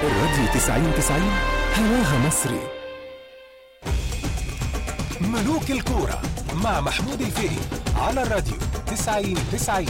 الراديو 90 90 هواها مصري ملوك الكورة مع محمود الفقي على الراديو 90 90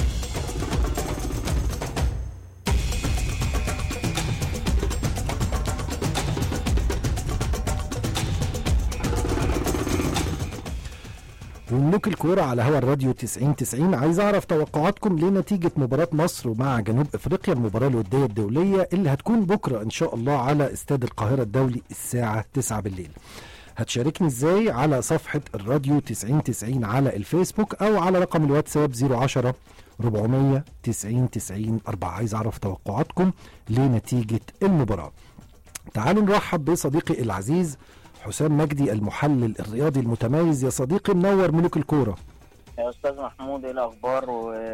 وملوك الكورة على هوا الراديو 90 90 عايز اعرف توقعاتكم لنتيجة مباراة مصر مع جنوب افريقيا المباراة الودية الدولية اللي هتكون بكرة ان شاء الله على استاد القاهرة الدولي الساعة 9 بالليل هتشاركني ازاي على صفحة الراديو 90 90 على الفيسبوك او على رقم الواتساب 010 400 90 90 4 عايز اعرف توقعاتكم لنتيجة المباراة تعالوا نرحب بصديقي العزيز حسام مجدي المحلل الرياضي المتميز يا صديقي منور ملوك الكوره يا استاذ محمود ايه الاخبار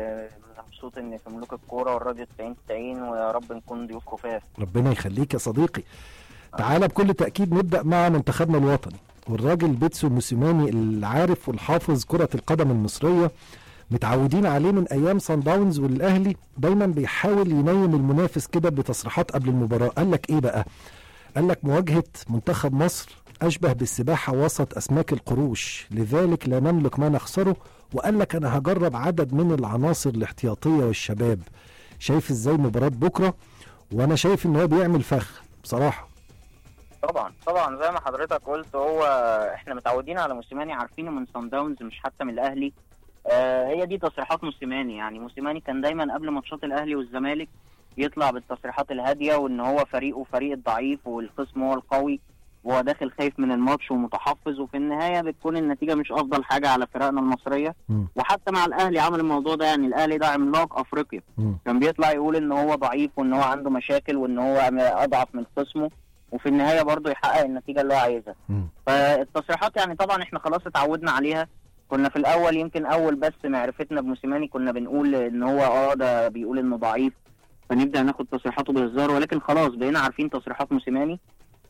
ومبسوط اني في ملوك الكوره والراديو 90 90 ويا رب نكون ضيوف خفاف ربنا يخليك يا صديقي تعالى بكل تاكيد نبدا مع منتخبنا الوطني والراجل بيتسو موسيماني العارف والحافظ كره القدم المصريه متعودين عليه من ايام سان داونز والاهلي دايما بيحاول ينيم المنافس كده بتصريحات قبل المباراه قال لك ايه بقى قال لك مواجهه منتخب مصر أشبه بالسباحة وسط أسماك القروش لذلك لا نملك ما نخسره وقال لك أنا هجرب عدد من العناصر الاحتياطية والشباب شايف إزاي مباراة بكرة وأنا شايف إن هو بيعمل فخ بصراحة طبعا طبعا زي ما حضرتك قلت هو احنا متعودين على موسيماني عارفينه من سان داونز مش حتى من الاهلي آه هي دي تصريحات موسيماني يعني موسيماني كان دايما قبل ماتشات الاهلي والزمالك يطلع بالتصريحات الهاديه وان هو فريقه فريق الضعيف والخصم هو القوي وهو داخل خايف من الماتش ومتحفظ وفي النهايه بتكون النتيجه مش افضل حاجه على فرقنا المصريه م. وحتى مع الاهلي عمل الموضوع ده يعني الاهلي ده عملاق افريقيا م. كان بيطلع يقول ان هو ضعيف وان هو عنده مشاكل وان هو اضعف من خصمه وفي النهايه برضه يحقق النتيجه اللي هو عايزها م. فالتصريحات يعني طبعا احنا خلاص اتعودنا عليها كنا في الاول يمكن اول بس معرفتنا بموسيماني كنا بنقول ان هو اه ده بيقول انه ضعيف فنبدا ناخد تصريحاته بهزار ولكن خلاص بقينا عارفين تصريحات موسيماني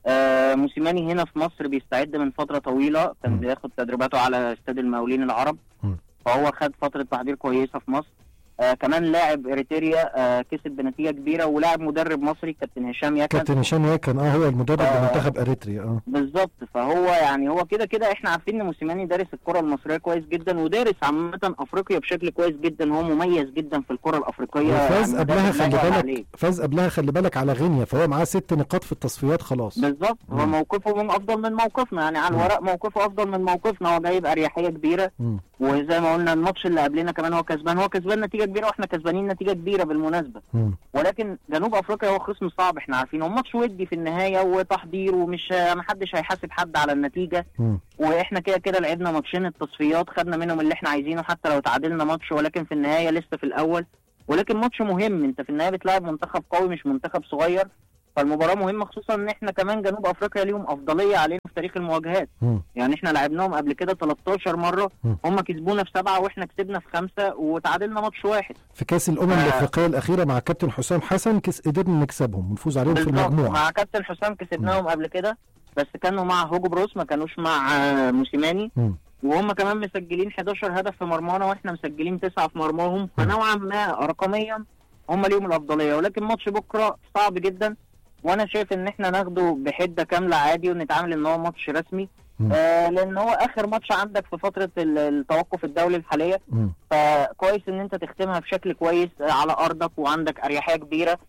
آه موسيماني هنا في مصر بيستعد من فتره طويله كان م. بياخد تدريباته على استاد المقاولين العرب م. فهو خد فتره تحضير كويسه في مصر آه كمان لاعب اريتريا آه كسب بنتيجه كبيره ولاعب مدرب مصري كابتن هشام يكن كابتن هشام يكن اه هو المدرب آه. لمنتخب اريتريا اه بالظبط فهو يعني هو كده كده احنا عارفين ان موسيماني دارس الكره المصريه كويس جدا ودارس عامه افريقيا بشكل كويس جدا هو مميز جدا في الكره الافريقيه وفاز يعني قبلها ده خلي لا يعلى بالك عليه. فاز قبلها خلي بالك على غينيا فهو معاه ست نقاط في التصفيات خلاص بالظبط هو مم. موقفه من افضل من موقفنا يعني على مم. الورق موقفه افضل من موقفنا هو جايب اريحيه كبيره م. وزي ما قلنا الماتش اللي قبلنا كمان هو كسبان هو كسبان نتيجه كبيره واحنا كسبانين نتيجه كبيره بالمناسبه م. ولكن جنوب افريقيا هو خصم صعب احنا عارفين هو ماتش ودي في النهايه وتحضير ومش محدش هيحاسب حد على النتيجه م. واحنا كده كده لعبنا ماتشين التصفيات خدنا منهم اللي احنا عايزينه حتى لو تعادلنا ماتش ولكن في النهايه لسه في الاول ولكن ماتش مهم انت في النهايه بتلاعب منتخب قوي مش منتخب صغير فالمباراه مهمه خصوصا ان احنا كمان جنوب افريقيا ليهم افضليه علينا في تاريخ المواجهات م. يعني احنا لعبناهم قبل كده 13 مره م. هم كسبونا في سبعه واحنا كسبنا في خمسه وتعادلنا ماتش واحد في كاس الامم آه. الافريقيه الاخيره مع كابتن حسام حسن كس قدرنا نكسبهم ونفوز عليهم في بالظبط المجموعه مع كابتن حسام كسبناهم قبل كده بس كانوا مع هوجو بروس ما كانوش مع آه، موسيماني م. وهم كمان مسجلين 11 هدف في مرمانا واحنا مسجلين 9 في مرماهم فنوعا ما رقميا هم ليهم الافضليه ولكن ماتش بكره صعب جدا وانا شايف ان احنا ناخده بحده كامله عادي ونتعامل ان هو ماتش رسمي مم. آه لان هو اخر ماتش عندك في فتره ال- التوقف الدولي الحاليه م. فكويس ان انت تختمها بشكل كويس آه، على ارضك وعندك اريحيه كبيره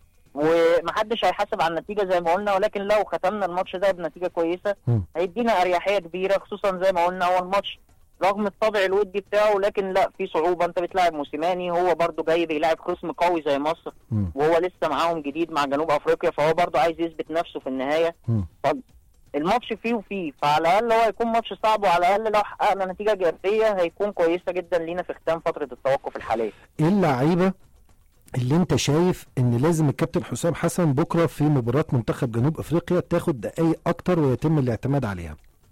ومحدش هيحاسب على النتيجه زي ما قلنا ولكن لو ختمنا الماتش ده بنتيجه كويسه مم. هيدينا اريحيه كبيره خصوصا زي ما قلنا هو الماتش رغم الطابع الودي بتاعه لكن لا في صعوبه انت بتلاعب موسيماني هو برضو جاي بيلاعب خصم قوي زي مصر م. وهو لسه معاهم جديد مع جنوب افريقيا فهو برضو عايز يثبت نفسه في النهايه م. الماتش فيه وفيه فعلى الاقل هو هيكون ماتش صعب وعلى الاقل لو حققنا نتيجه ايجابيه هيكون كويسه جدا لينا في ختام فتره التوقف الحاليه ايه اللعيبه اللي انت شايف ان لازم الكابتن حسام حسن بكره في مباراه منتخب جنوب افريقيا تاخد دقائق اكتر ويتم الاعتماد عليها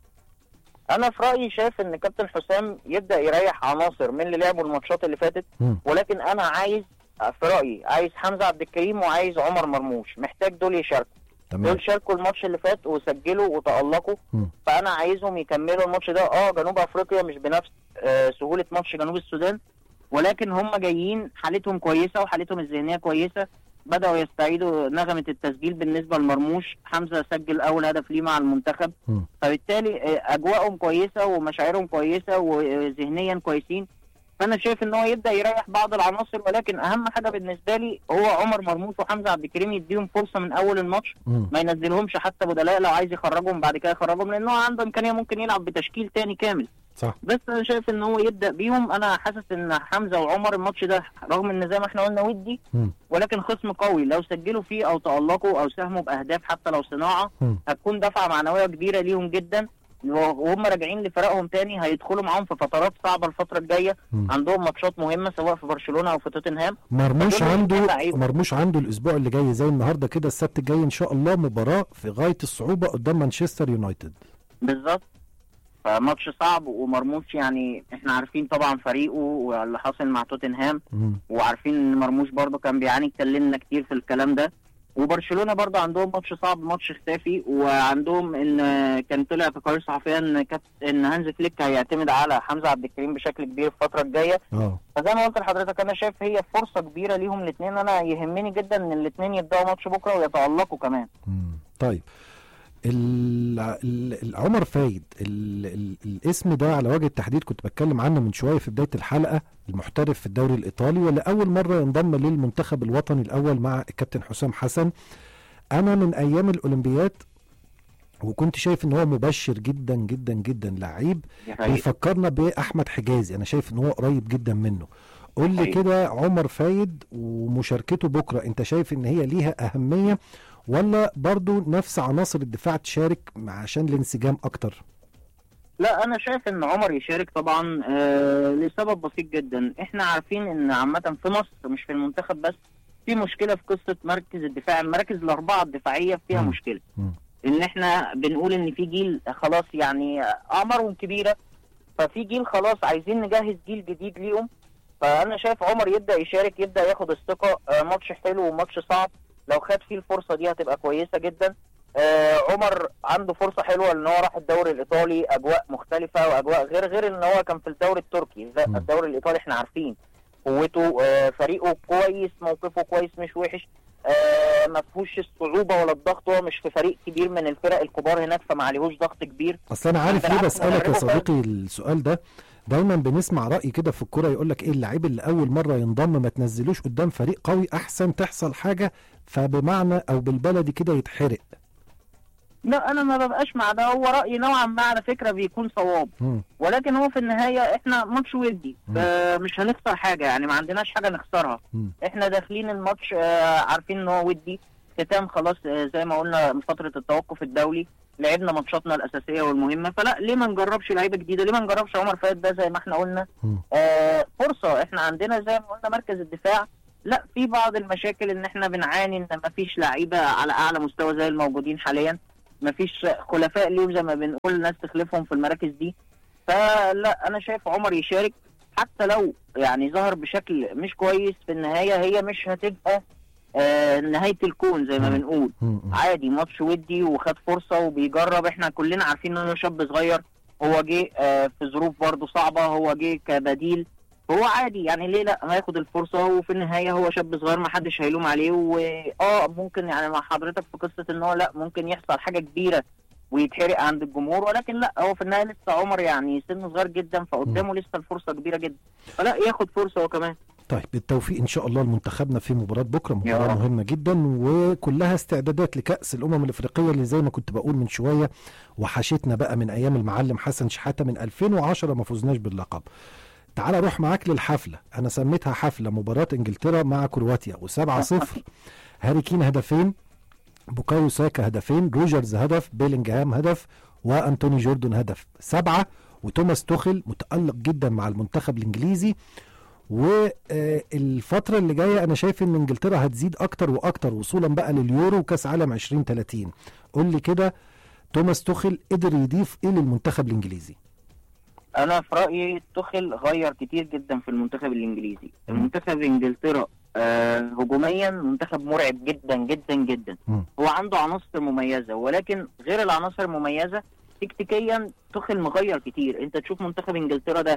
انا في رايي شايف ان كابتن حسام يبدا يريح عناصر من اللي لعبوا الماتشات اللي فاتت مم. ولكن انا عايز في رايي عايز حمزه عبد الكريم وعايز عمر مرموش محتاج دول يشاركوا تمام دول شاركوا الماتش اللي فات وسجلوا وتالقوا مم. فانا عايزهم يكملوا الماتش ده اه جنوب افريقيا مش بنفس آه سهوله ماتش جنوب السودان ولكن هم جايين حالتهم كويسه وحالتهم الذهنيه كويسه بداوا يستعيدوا نغمه التسجيل بالنسبه لمرموش حمزه سجل اول هدف ليه مع المنتخب مم. فبالتالي آه، اجواءهم كويسه ومشاعرهم كويسه وذهنيا كويسين فانا شايف ان هو يبدا يريح بعض العناصر ولكن اهم حاجه بالنسبه لي هو عمر مرموش وحمزه عبد الكريم يديهم فرصه من اول الماتش مم. ما ينزلهمش حتى بدلاء لو عايز يخرجهم بعد كده يخرجهم لان هو عنده امكانيه ممكن يلعب بتشكيل تاني كامل صح بس انا شايف ان هو يبدا بيهم انا حاسس ان حمزه وعمر الماتش ده رغم ان زي ما احنا قلنا ودي مم. ولكن خصم قوي لو سجلوا فيه او تالقوا او ساهموا باهداف حتى لو صناعه مم. هتكون دفعه معنويه كبيره ليهم جدا وهم راجعين لفرقهم تاني هيدخلوا معاهم في فترات صعبه الفتره الجايه مم. عندهم ماتشات مهمه سواء في برشلونه او في توتنهام مرموش فدول عنده لعيبة. مرموش عنده الاسبوع اللي جاي زي النهارده كده السبت الجاي ان شاء الله مباراه في غايه الصعوبه قدام مانشستر يونايتد بالظبط فماتش صعب ومرموش يعني احنا عارفين طبعا فريقه واللي حاصل مع توتنهام مم. وعارفين ان مرموش برضه كان بيعاني اتكلمنا كتير في الكلام ده وبرشلونه برضه عندهم ماتش صعب ماتش اختافي وعندهم ان كان طلع في قرار صحفيه ان كابت ان هانز فليك هيعتمد على حمزه عبد الكريم بشكل كبير الفتره الجايه اه فزي ما قلت لحضرتك انا شايف هي فرصه كبيره ليهم الاثنين انا يهمني جدا ان الاثنين يبداوا ماتش بكره ويتالقوا كمان مم. طيب ال- ال- ال- عمر فايد ال ال الاسم ده على وجه التحديد كنت بتكلم عنه من شويه في بدايه الحلقه المحترف في الدوري الايطالي ولاول مره ينضم للمنتخب الوطني الاول مع الكابتن حسام حسن انا من ايام الاولمبياد وكنت شايف ان هو مبشر جدا جدا جدا لعيب دي حقيقة. بيفكرنا باحمد حجازي انا شايف ان هو قريب جدا منه قول لي حقيقي. كده عمر فايد ومشاركته بكره انت شايف ان هي ليها اهميه ولا برضو نفس عناصر الدفاع تشارك مع- عشان الانسجام اكتر لا انا شايف ان عمر يشارك طبعا آه لسبب بسيط جدا احنا عارفين ان عامه في مصر مش في المنتخب بس في مشكله في قصه مركز الدفاع المراكز الاربعه الدفاعيه فيها مم. مشكله مم. ان احنا بنقول ان في جيل خلاص يعني اعمارهم كبيره ففي جيل خلاص عايزين نجهز جيل جديد ليهم فانا شايف عمر يبدا يشارك يبدا ياخد الثقه آه، ماتش حلو وماتش صعب لو خد فيه الفرصه دي هتبقى كويسه جدا آه، عمر عنده فرصه حلوه ان هو راح الدوري الايطالي اجواء مختلفه واجواء غير غير ان هو كان في الدوري التركي لا، مم. الدوري الايطالي احنا عارفين قوته آه، فريقه كويس موقفه كويس مش وحش آه، ما فيهوش الصعوبه ولا الضغط هو مش في فريق كبير من الفرق الكبار هناك فما عليهوش ضغط كبير اصل انا عارف ليه بالعكس، بسالك يا مدربه صديقي السؤال ده دايما بنسمع راي كده في الكوره يقول لك ايه اللعيب اللي اول مره ينضم ما تنزلوش قدام فريق قوي احسن تحصل حاجه فبمعنى او بالبلدي كده يتحرق لا انا ما ببقاش مع ده هو رايي نوعا ما على فكره بيكون صواب مم. ولكن هو في النهايه احنا ماتش ودي مم. آه، مش هنخسر حاجه يعني ما عندناش حاجه نخسرها مم. احنا داخلين الماتش آه، عارفين ان هو ودي ختام خلاص آه، زي ما قلنا من فتره التوقف الدولي لعبنا ماتشاتنا الاساسيه والمهمه فلا ليه ما نجربش لعيبه جديده ليه ما نجربش عمر فايد ده زي ما احنا قلنا مم. آه فرصه احنا عندنا زي ما قلنا مركز الدفاع لا في بعض المشاكل ان احنا بنعاني ان ما فيش لعيبه على اعلى مستوى زي الموجودين حاليا ما فيش خلفاء ليهم زي ما بنقول ناس تخلفهم في المراكز دي فلا انا شايف عمر يشارك حتى لو يعني ظهر بشكل مش كويس في النهايه هي مش هتبقى آه نهايه الكون زي ما مم. بنقول مم. عادي ماتش ودي وخد فرصه وبيجرب احنا كلنا عارفين انه شاب صغير هو جه آه، في ظروف برضه صعبه هو جه كبديل هو عادي يعني ليه لا ما ياخد الفرصه وفي النهايه هو شاب صغير ما حدش هيلوم عليه واه ممكن يعني مع حضرتك في قصه ان هو لا ممكن يحصل حاجه كبيره ويتحرق عند الجمهور ولكن لا هو في النهايه لسه عمر يعني سنه صغير جدا فقدامه لسه الفرصه كبيره جدا فلا ياخد فرصه هو كمان طيب بالتوفيق ان شاء الله لمنتخبنا في مباراه بكره يا مباراه رب. مهمه جدا وكلها استعدادات لكاس الامم الافريقيه اللي زي ما كنت بقول من شويه وحشتنا بقى من ايام المعلم حسن شحاته من 2010 ما فزناش باللقب تعال اروح معاك للحفله انا سميتها حفله مباراه انجلترا مع كرواتيا و7 0 هاري كين هدفين بوكايو ساكا هدفين روجرز هدف بيلينجهام هدف وانتوني جوردون هدف سبعة وتوماس توخل متألق جدا مع المنتخب الانجليزي والفترة اللي جاية أنا شايف إن إنجلترا هتزيد أكتر وأكتر وصولا بقى لليورو وكأس عالم 2030 قول لي كده توماس توخل قدر يضيف إيه للمنتخب الإنجليزي؟ انا في رايي توخيل غير كتير جدا في المنتخب الانجليزي المنتخب انجلترا آه هجوميا منتخب مرعب جدا جدا جدا مم. هو عنده عناصر مميزه ولكن غير العناصر المميزه تكتيكيا توخيل مغير كتير انت تشوف منتخب انجلترا ده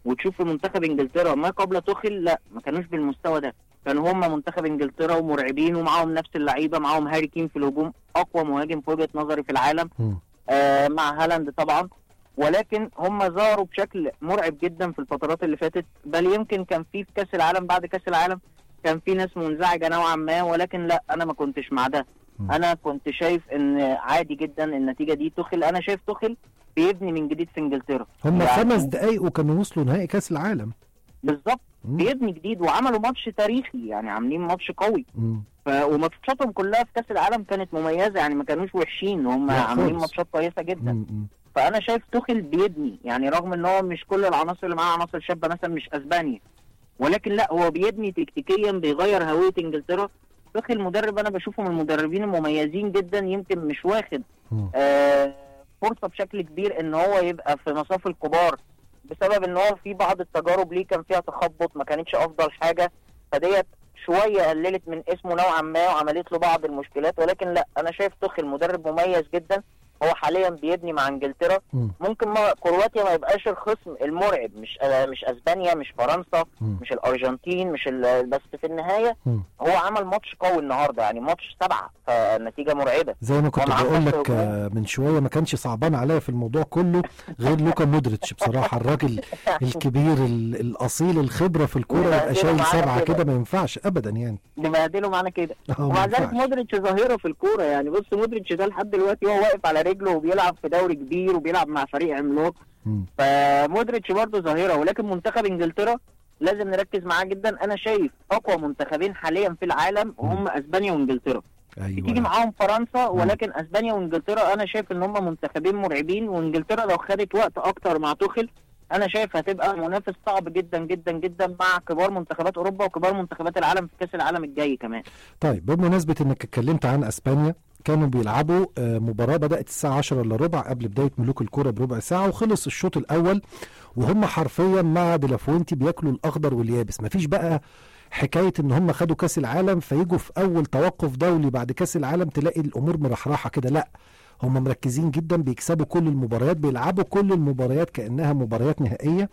وتشوف في منتخب انجلترا ما قبل توخيل لا ما كانوش بالمستوى ده كانوا هم منتخب انجلترا ومرعبين ومعاهم نفس اللعيبه معاهم هاري كين في الهجوم اقوى مهاجم في وجهه نظري في العالم مم. آه مع هالاند طبعا ولكن هم ظهروا بشكل مرعب جدا في الفترات اللي فاتت بل يمكن كان في في كاس العالم بعد كاس العالم كان في ناس منزعجه نوعا ما ولكن لا انا ما كنتش مع ده مم. انا كنت شايف ان عادي جدا النتيجه دي تخل انا شايف تخل بيبني من جديد في انجلترا هم يعني خمس دقايق وكانوا وصلوا نهائي كاس العالم بالظبط مم. بيبني جديد وعملوا ماتش تاريخي يعني عاملين ماتش قوي مم. ف... وماتشاتهم كلها في كاس العالم كانت مميزه يعني ما كانوش وحشين هم لا عاملين خالص. ماتشات كويسه جدا مم. مم. فانا شايف توخيل بيبني يعني رغم ان هو مش كل العناصر اللي معاه عناصر شابه مثلا مش اسبانيا ولكن لا هو بيبني تكتيكيا بيغير هويه انجلترا توخيل مدرب انا بشوفه من المدربين المميزين جدا يمكن مش واخد مم. آه فرصه بشكل كبير ان هو يبقى في مصاف الكبار بسبب ان هو في بعض التجارب ليه كان فيها تخبط ما كانتش افضل حاجه فديت شويه قللت من اسمه نوعا ما وعملت له بعض المشكلات ولكن لا انا شايف توخيل مدرب مميز جدا هو حاليا بيبني مع انجلترا مم. ممكن ما كرواتيا ما يبقاش الخصم المرعب مش آه مش اسبانيا مش فرنسا مم. مش الارجنتين مش ال- بس في النهايه مم. هو عمل ماتش قوي النهارده يعني ماتش سبعه فالنتيجه مرعبه زي ما كنت ومعاه بقول خط لك هجوم. آه، من شويه ما كانش صعبان عليا في الموضوع كله غير لوكا مودريتش بصراحه الراجل الكبير ال- الاصيل الخبره في الكوره يبقى يبقى شايل معانا سبعه كده. كده ما ينفعش ابدا يعني نبهدله معانا كده آه، ما ومع ذلك ينفعش. مودريتش ظاهره في الكوره يعني بص مودريتش ده لحد دلوقتي هو واقف على رجله وبيلعب في دوري كبير وبيلعب مع فريق عملاق مم. فمودريتش برضه ظاهره ولكن منتخب انجلترا لازم نركز معاه جدا انا شايف اقوى منتخبين حاليا في العالم هم اسبانيا وانجلترا بتيجي ايوه معاهم فرنسا ولكن اسبانيا وانجلترا انا شايف ان هم منتخبين مرعبين وانجلترا لو خدت وقت اكتر مع توخل انا شايف هتبقى منافس صعب جدا جدا جدا مع كبار منتخبات اوروبا وكبار منتخبات العالم في كاس العالم الجاي كمان طيب بمناسبه انك اتكلمت عن اسبانيا كانوا بيلعبوا آه، مباراة بدأت الساعة 10 الا ربع قبل بداية ملوك الكرة بربع ساعة وخلص الشوط الأول وهم حرفيا مع ديلافوينتي بياكلوا الأخضر واليابس مفيش بقى حكاية إن هم خدوا كأس العالم فيجوا في أول توقف دولي بعد كأس العالم تلاقي الأمور مرحرحة كده لأ هم مركزين جدا بيكسبوا كل المباريات بيلعبوا كل المباريات كأنها مباريات نهائية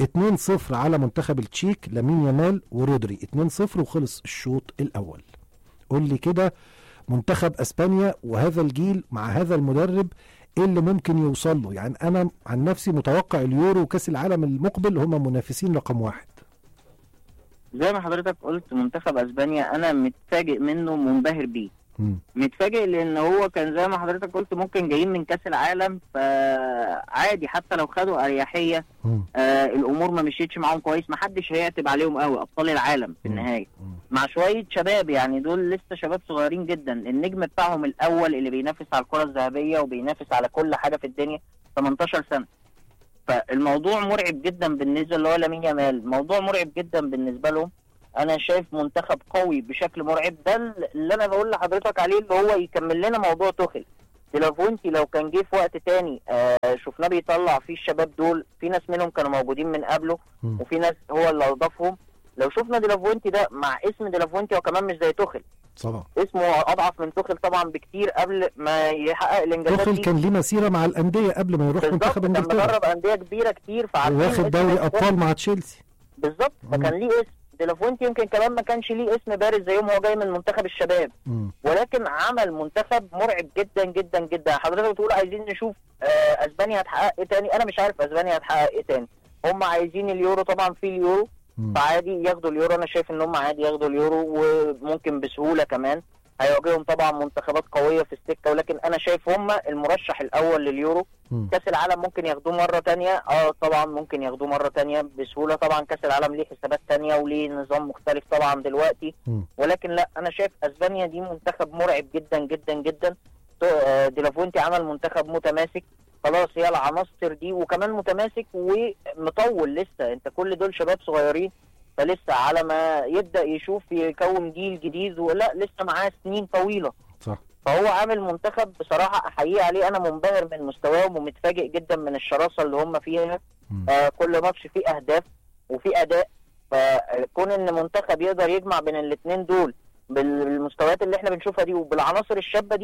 2-0 على منتخب التشيك لامين يامال ورودري 2-0 وخلص الشوط الأول قول لي كده منتخب اسبانيا وهذا الجيل مع هذا المدرب ايه اللي ممكن يوصل له يعني انا عن نفسي متوقع اليورو وكاس العالم المقبل هم منافسين رقم واحد زي ما حضرتك قلت منتخب اسبانيا انا متفاجئ منه منبهر بيه مم. متفاجئ لان هو كان زي ما حضرتك قلت ممكن جايين من كاس العالم فعادي حتى لو خدوا اريحيه مم. آه الامور ما مشيتش معاهم كويس ما حدش هيعتب عليهم قوي ابطال العالم في مم. النهايه مم. مع شويه شباب يعني دول لسه شباب صغيرين جدا النجم بتاعهم الاول اللي بينافس على الكره الذهبيه وبينافس على كل حاجه في الدنيا 18 سنه فالموضوع مرعب جدا بالنسبه اللي هو لامين يامال موضوع مرعب جدا بالنسبه لهم انا شايف منتخب قوي بشكل مرعب ده اللي انا بقول لحضرتك عليه اللي هو يكمل لنا موضوع توخل ديلافونتي لو كان جه في وقت تاني آه شفناه بيطلع فيه الشباب دول في ناس منهم كانوا موجودين من قبله مم. وفي ناس هو اللي اضافهم لو شفنا ديلافونتي ده مع اسم ديلافونتي هو كمان مش زي توخل طبعا اسمه اضعف من توخل طبعا بكتير قبل ما يحقق الانجازات توخيل دي كان ليه مسيره مع الانديه قبل ما يروح بالظبط منتخب كان انجلترا مدرب انديه كبيره كتير فعارفين واخد اسم دوري ديلافونتي. ابطال مع تشيلسي بالظبط مم. فكان ليه اسم ديلافونتي يمكن كمان ما كانش ليه اسم بارز زيهم هو جاي من منتخب الشباب مم. ولكن عمل منتخب مرعب جدا جدا جدا حضرتك بتقول عايزين نشوف آه اسبانيا هتحقق ايه تاني انا مش عارف اسبانيا هتحقق ايه تاني هم عايزين اليورو طبعا في اليورو مم. فعادي ياخدوا اليورو انا شايف ان هم عادي ياخدوا اليورو وممكن بسهوله كمان هيواجههم طبعا منتخبات قويه في السكه ولكن انا شايف هم المرشح الاول لليورو مم. كاس العالم ممكن ياخدوه مره تانية اه طبعا ممكن ياخدوه مره تانية بسهوله طبعا كاس العالم ليه حسابات تانية وليه نظام مختلف طبعا دلوقتي مم. ولكن لا انا شايف اسبانيا دي منتخب مرعب جدا جدا جدا تو- آه، ديلافونتي عمل منتخب متماسك خلاص هي العناصر دي وكمان متماسك ومطول لسه انت كل دول شباب صغيرين فلسه على ما يبدا يشوف يكون جيل جديد ولا لسه معاه سنين طويله صح فهو عامل منتخب بصراحه احييه عليه انا منبهر من مستواهم ومتفاجئ جدا من الشراسه اللي هم فيها مم. آه كل ماتش فيه اهداف وفيه اداء فكون ان منتخب يقدر يجمع بين الاثنين دول بالمستويات اللي احنا بنشوفها دي وبالعناصر الشابه دي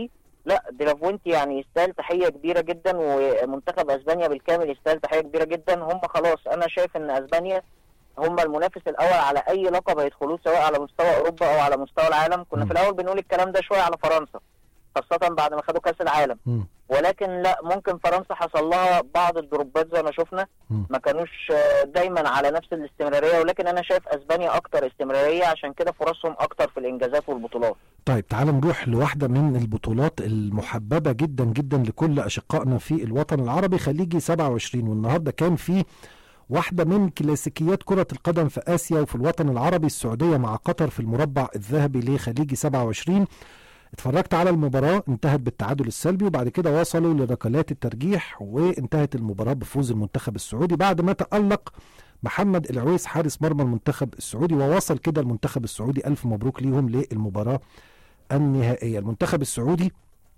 لا ديلافوينتي يعني يستاهل تحيه كبيره جدا ومنتخب اسبانيا بالكامل يستاهل تحيه كبيره جدا هم خلاص انا شايف ان اسبانيا هم المنافس الاول على اي لقب هيدخلوه سواء على مستوى اوروبا او على مستوى العالم كنا مم. في الاول بنقول الكلام ده شويه على فرنسا خاصه بعد ما خدوا كاس العالم مم. ولكن لا ممكن فرنسا حصل لها بعض الدروبات زي ما شفنا مم. ما كانوش آه، دايما على نفس الاستمراريه ولكن انا شايف اسبانيا اكتر استمراريه عشان كده فرصهم اكتر في الانجازات والبطولات طيب تعال نروح لواحدة من البطولات المحببة جدا جدا لكل أشقائنا في الوطن العربي خليجي 27 والنهاردة كان في واحدة من كلاسيكيات كرة القدم في آسيا وفي الوطن العربي السعودية مع قطر في المربع الذهبي لخليجي 27 اتفرجت على المباراة انتهت بالتعادل السلبي وبعد كده وصلوا لركلات الترجيح وانتهت المباراة بفوز المنتخب السعودي بعد ما تألق محمد العويس حارس مرمى المنتخب السعودي ووصل كده المنتخب السعودي ألف مبروك ليهم للمباراة النهائية المنتخب السعودي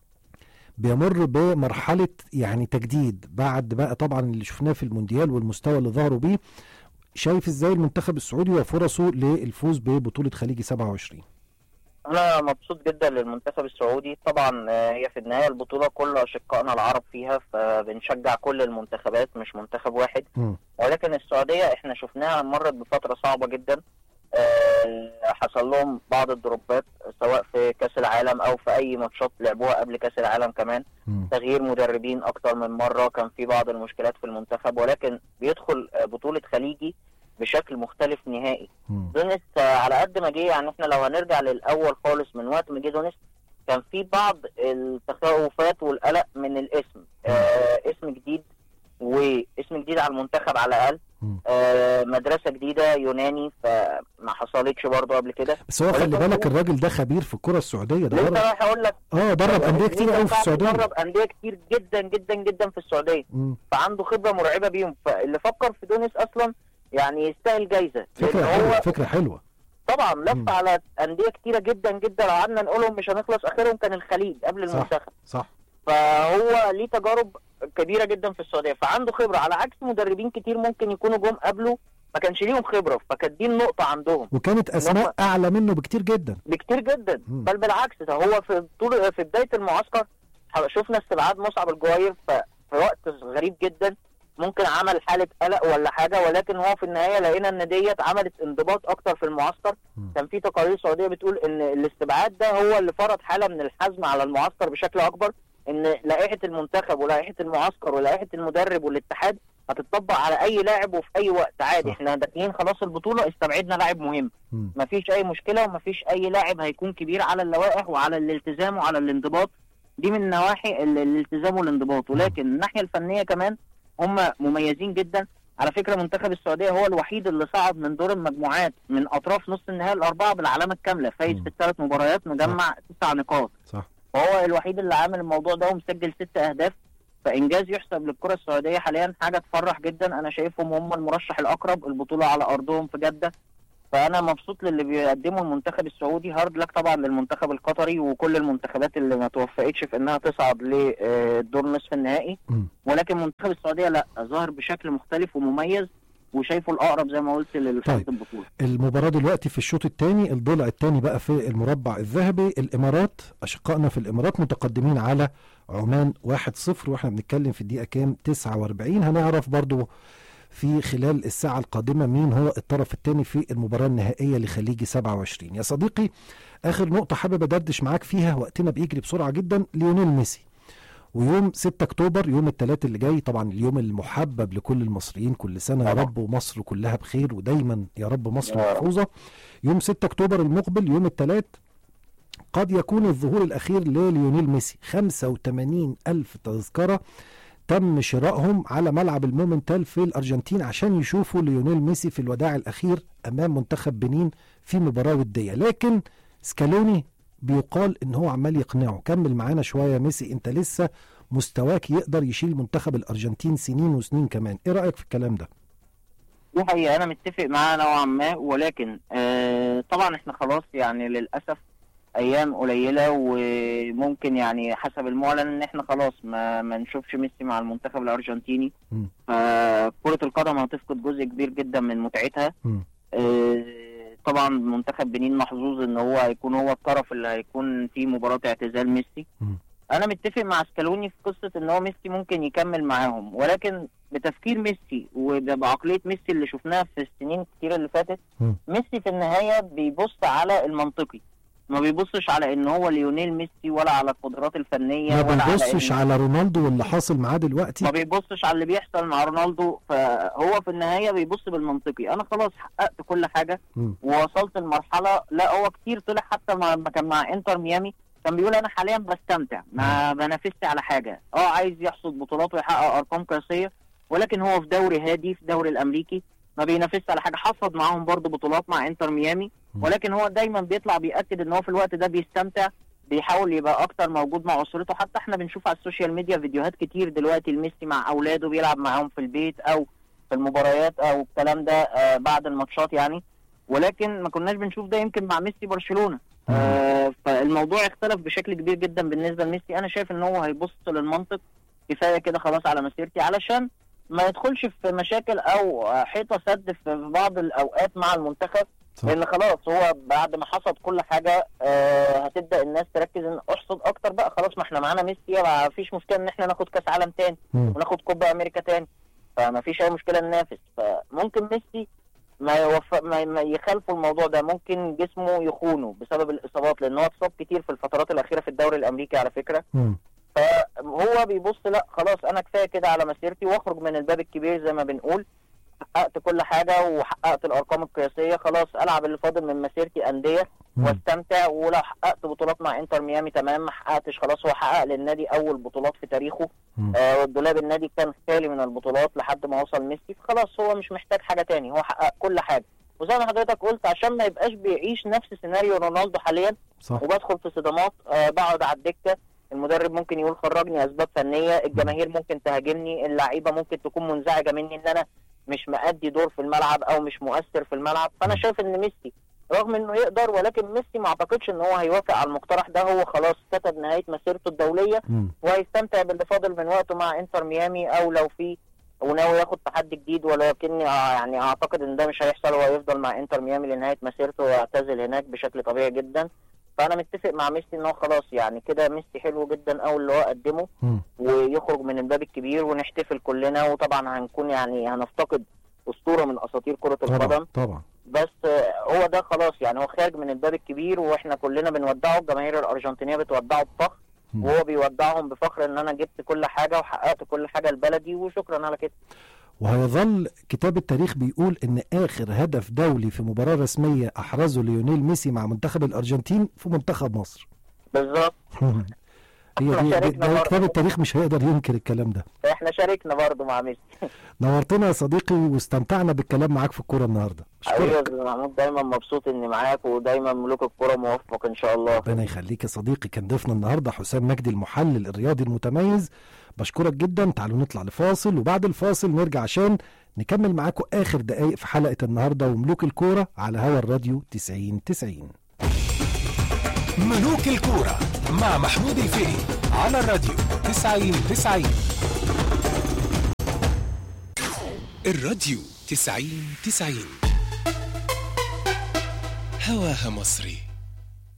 بيمر بمرحلة يعني تجديد بعد بقى طبعا اللي شفناه في المونديال والمستوى اللي ظهروا بيه شايف ازاي المنتخب السعودي وفرصه للفوز ببطولة خليجي 27 انا مبسوط جدا للمنتخب السعودي طبعا آه، هي في النهايه البطوله كل اشقائنا العرب فيها فبنشجع كل المنتخبات مش منتخب واحد مم. ولكن السعوديه احنا شفناها مرت بفتره صعبه جدا آه، حصل لهم بعض الدروبات سواء في كاس العالم او في اي ماتشات لعبوها قبل كاس العالم كمان مم. تغيير مدربين اكتر من مره كان في بعض المشكلات في المنتخب ولكن بيدخل آه، بطوله خليجي بشكل مختلف نهائي مم. دونيس آه، على قد ما جه يعني احنا لو هنرجع للاول خالص من وقت ما جه دونيس كان في بعض التخوفات والقلق من الاسم آه اسم جديد واسم جديد على المنتخب على الاقل مم. آه مدرسه جديده يوناني فما حصلتش برضه قبل كده بس هو خلي ولكن بالك هو- الراجل ده خبير في الكرة السعودية ده لسه درب رايح اقول لك اه درب أندية كتير قوي في السعودية درب انديه كتير جدا جدا جدا في السعوديه مم. فعنده خبره مرعبه بيهم فاللي فكر في دونيس اصلا يعني يستاهل جايزه فكرة لأن هو حلوة فكرة حلوة طبعا مم. لف على انديه كتيره جدا جدا لو قعدنا نقولهم مش هنخلص اخرهم كان الخليج قبل صح. المنتخب صح فهو ليه تجارب كبيره جدا في السعوديه فعنده خبره على عكس مدربين كتير ممكن يكونوا جم قبله ما كانش ليهم خبره فكانت دي النقطه عندهم وكانت أسماء أعلى منه بكتير جدا بكتير جدا مم. بل بالعكس ده هو في طول في بدايه المعسكر شفنا استبعاد مصعب الجواير ف- في وقت غريب جدا ممكن عمل حاله قلق ولا حاجه ولكن هو في النهايه لقينا ان ديت عملت انضباط اكتر في المعسكر مم. كان في تقارير سعوديه بتقول ان الاستبعاد ده هو اللي فرض حاله من الحزم على المعسكر بشكل اكبر ان لائحه المنتخب ولائحه المعسكر ولائحه المدرب والاتحاد هتطبق على اي لاعب وفي اي وقت عادي صح. احنا داخلين خلاص البطوله استبعدنا لاعب مهم مم. مفيش اي مشكله ومفيش اي لاعب هيكون كبير على اللوائح وعلى الالتزام وعلى الانضباط دي من نواحي ال- الالتزام والانضباط ولكن الناحيه الفنيه كمان هم مميزين جدا على فكره منتخب السعوديه هو الوحيد اللي صعد من دور المجموعات من اطراف نص النهائي الاربعه بالعلامه الكامله فايز مم. في الثلاث مباريات مجمع تسع نقاط صح فهو الوحيد اللي عامل الموضوع ده ومسجل ست اهداف فانجاز يحسب للكره السعوديه حاليا حاجه تفرح جدا انا شايفهم هم المرشح الاقرب البطوله على ارضهم في جده فانا مبسوط للي بيقدمه المنتخب السعودي هارد لك طبعا للمنتخب القطري وكل المنتخبات اللي ما توفقتش في انها تصعد للدور نصف النهائي مم. ولكن منتخب السعوديه لا ظاهر بشكل مختلف ومميز وشايفه الاقرب زي ما قلت للفوز طيب. بالبطوله المباراة دلوقتي في الشوط الثاني الضلع الثاني بقى في المربع الذهبي الإمارات أشقائنا في الإمارات متقدمين على عمان 1-0 واحنا بنتكلم في الدقيقة كام 49 هنعرف برضو في خلال الساعة القادمة مين هو الطرف الثاني في المباراة النهائية لخليجي 27 يا صديقي آخر نقطة حابب أدردش معاك فيها وقتنا بيجري بسرعة جدا ليونيل ميسي ويوم 6 اكتوبر يوم الثلاث اللي جاي طبعا اليوم المحبب لكل المصريين كل سنه يا طبعا. رب ومصر كلها بخير ودايما يا رب مصر يا رب. محفوظه يوم 6 اكتوبر المقبل يوم الثلاث قد يكون الظهور الاخير لليونيل ميسي 85 الف تذكره تم شرائهم على ملعب المومنتال في الارجنتين عشان يشوفوا ليونيل ميسي في الوداع الاخير امام منتخب بنين في مباراه وديه لكن سكالوني بيقال ان هو عمال يقنعه كمل معانا شويه يا ميسي انت لسه مستواك يقدر يشيل منتخب الارجنتين سنين وسنين كمان ايه رايك في الكلام ده دي حقيقة أنا متفق معاه نوعا ما ولكن آه طبعا إحنا خلاص يعني للأسف أيام قليلة وممكن يعني حسب المعلن إن إحنا خلاص ما, ما نشوفش ميسي مع المنتخب الأرجنتيني مم. فكرة القدم هتفقد جزء كبير جدا من متعتها مم. آه طبعا منتخب بنين محظوظ إن هو هيكون هو الطرف اللي هيكون فيه مباراة اعتزال ميسي مم. انا متفق مع سكالوني في قصه ان هو ميسي ممكن يكمل معاهم ولكن بتفكير ميسي وبعقليه ميسي اللي شفناها في السنين الكتير اللي فاتت مم. ميسي في النهايه بيبص على المنطقي ما بيبصش على ان هو ليونيل ميسي ولا على القدرات الفنيه ما ولا على بنبصش إن- على رونالدو واللي حاصل معاه دلوقتي ما بيبصش على اللي بيحصل مع رونالدو فهو في النهايه بيبص بالمنطقي انا خلاص حققت كل حاجه مم. ووصلت لمرحله لا هو كتير طلع حتى ما لما كان مع انتر ميامي كان بيقول انا حاليا بستمتع ما بنافسش على حاجه اه عايز يحصد بطولات ويحقق ارقام قياسيه ولكن هو في دوري هادي في الدوري الامريكي ما بينافسش على حاجه حصد معاهم برضه بطولات مع انتر ميامي مم. ولكن هو دايما بيطلع بياكد ان هو في الوقت ده بيستمتع بيحاول يبقى اكتر موجود مع اسرته حتى احنا بنشوف على السوشيال ميديا فيديوهات كتير دلوقتي لميسي مع اولاده بيلعب معاهم في البيت او في المباريات او الكلام ده آه بعد الماتشات يعني ولكن ما كناش بنشوف ده يمكن مع ميسي برشلونه آه فالموضوع اختلف بشكل كبير جدا بالنسبه لميسي انا شايف ان هو هيبص للمنطق كفايه كده خلاص على مسيرتي علشان ما يدخلش في مشاكل او آه، حيطه سد في بعض الاوقات مع المنتخب صح. لان خلاص هو بعد ما حصد كل حاجه آه هتبدا الناس تركز ان احصد اكتر بقى خلاص ما احنا معانا ميسي ما فيش مشكله ان احنا ناخد كاس عالم تاني مم. وناخد كوبا امريكا تاني فما فيش اي مشكله ننافس فممكن ميسي ما يوفق ما, ما يخالفوا الموضوع ده ممكن جسمه يخونه بسبب الاصابات لان هو اتصاب كتير في الفترات الاخيره في الدوري الامريكي على فكره مم. فهو بيبص لا خلاص انا كفايه كده على مسيرتي واخرج من الباب الكبير زي ما بنقول حققت كل حاجه وحققت الارقام القياسيه خلاص العب اللي فاضل من مسيرتي انديه مم. واستمتع ولو حققت بطولات مع انتر ميامي تمام ما حققتش خلاص هو حقق للنادي اول بطولات في تاريخه مم. آه والدولاب النادي كان خالي من البطولات لحد ما وصل ميسي فخلاص هو مش محتاج حاجه تاني هو حقق كل حاجه وزي ما حضرتك قلت عشان ما يبقاش بيعيش نفس سيناريو رونالدو حاليا صح وبدخل في صدمات آه بقعد على الدكه المدرب ممكن يقول خرجني اسباب فنيه الجماهير ممكن تهاجمني اللعيبه ممكن تكون منزعجه مني ان انا مش مأدي دور في الملعب او مش مؤثر في الملعب فانا شايف ان ميسي رغم انه يقدر ولكن ميسي ما اعتقدش ان هو هيوافق على المقترح ده هو خلاص كتب نهايه مسيرته الدوليه مم. وهيستمتع باللي فاضل من وقته مع انتر ميامي او لو في وناوي ياخد تحدي جديد ولكني آه يعني اعتقد ان ده مش هيحصل هو هيفضل مع انتر ميامي لنهايه مسيرته ويعتزل هناك بشكل طبيعي جدا فانا متفق مع ميسي ان هو خلاص يعني كده ميسي حلو جدا قوي اللي هو قدمه مم. ويخرج من الباب الكبير ونحتفل كلنا وطبعا هنكون يعني هنفتقد اسطوره من اساطير كره طبعا القدم طبعا بس آه، هو ده خلاص يعني هو خارج من الباب الكبير واحنا كلنا بنودعه الجماهير الارجنتينيه بتودعه بفخر مم. وهو بيودعهم بفخر ان انا جبت كل حاجه وحققت كل حاجه لبلدي وشكرا على كده وهيظل كتاب التاريخ بيقول ان اخر هدف دولي في مباراه رسميه احرزه ليونيل ميسي مع منتخب الارجنتين في منتخب مصر بالظبط هي دي, دي شاركنا ده برضه. كتاب التاريخ مش هيقدر ينكر الكلام ده احنا شاركنا برضه مع ميسي نورتنا يا صديقي واستمتعنا بالكلام معاك في الكوره النهارده حبيبي يا اشكرك استاذ محمود دايما مبسوط اني معاك ودايما ملوك الكره موفق ان شاء الله ربنا يخليك يا صديقي كان ضيفنا النهارده حسام مجدي المحلل الرياضي المتميز بشكرك جدا تعالوا نطلع لفاصل وبعد الفاصل نرجع عشان نكمل معاكم اخر دقايق في حلقه النهارده وملوك الكوره على هوا الراديو 90 90 ملوك الكورة مع محمود الفقي على الراديو 90 90 الراديو 90 90 هواها مصري